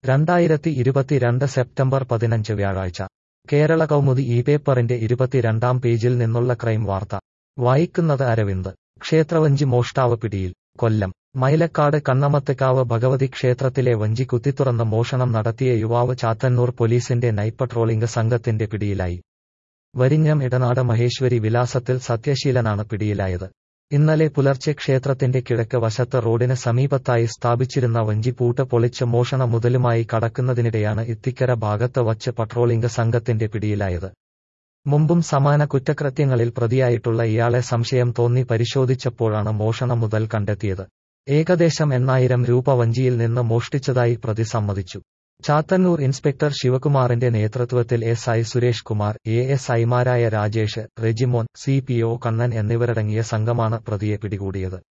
രണ്ടായിരത്തി ഇരുപത്തിരണ്ട് സെപ്റ്റംബർ പതിനഞ്ച് വ്യാഴാഴ്ച കേരള കൗമുദി ഈ പേപ്പറിന്റെ ഇരുപത്തിരണ്ടാം പേജിൽ നിന്നുള്ള ക്രൈം വാർത്ത വായിക്കുന്നത് അരവിന്ദ് ക്ഷേത്രവഞ്ചി മോഷ്ടാവ് പിടിയിൽ കൊല്ലം മൈലക്കാട് കണ്ണമത്തക്കാവ് ഭഗവതി ക്ഷേത്രത്തിലെ വഞ്ചി കുത്തിത്തുറന്ന് മോഷണം നടത്തിയ യുവാവ് ചാത്തന്നൂർ പോലീസിന്റെ നൈറ്റ് പട്രോളിംഗ് സംഘത്തിന്റെ പിടിയിലായി വരിഞ്ഞം ഇടനാട് മഹേശ്വരി വിലാസത്തിൽ സത്യശീലനാണ് പിടിയിലായത് ഇന്നലെ പുലർച്ചെ ക്ഷേത്രത്തിന്റെ കിഴക്ക് വശത്ത് റോഡിന് സമീപത്തായി സ്ഥാപിച്ചിരുന്ന വഞ്ചി പൂട്ട് പൊളിച്ച് മോഷണ മുതലുമായി കടക്കുന്നതിനിടെയാണ് ഇത്തിക്കര ഭാഗത്ത് വച്ച് പട്രോളിംഗ് സംഘത്തിന്റെ പിടിയിലായത് മുമ്പും സമാന കുറ്റകൃത്യങ്ങളിൽ പ്രതിയായിട്ടുള്ള ഇയാളെ സംശയം തോന്നി പരിശോധിച്ചപ്പോഴാണ് മോഷണ മുതൽ കണ്ടെത്തിയത് ഏകദേശം എണ്ണായിരം രൂപ വഞ്ചിയിൽ നിന്ന് മോഷ്ടിച്ചതായി പ്രതി സമ്മതിച്ചു ചാത്തന്നൂർ ഇൻസ്പെക്ടർ ശിവകുമാറിന്റെ നേതൃത്വത്തിൽ S I Suresh Kumar A S ഐമാരായ Rajesh Rejimon C P O Kannan എന്നിവരടങ്ങിയ സംഘമാണ് പ്രതിയെ പിടികൂടിയത്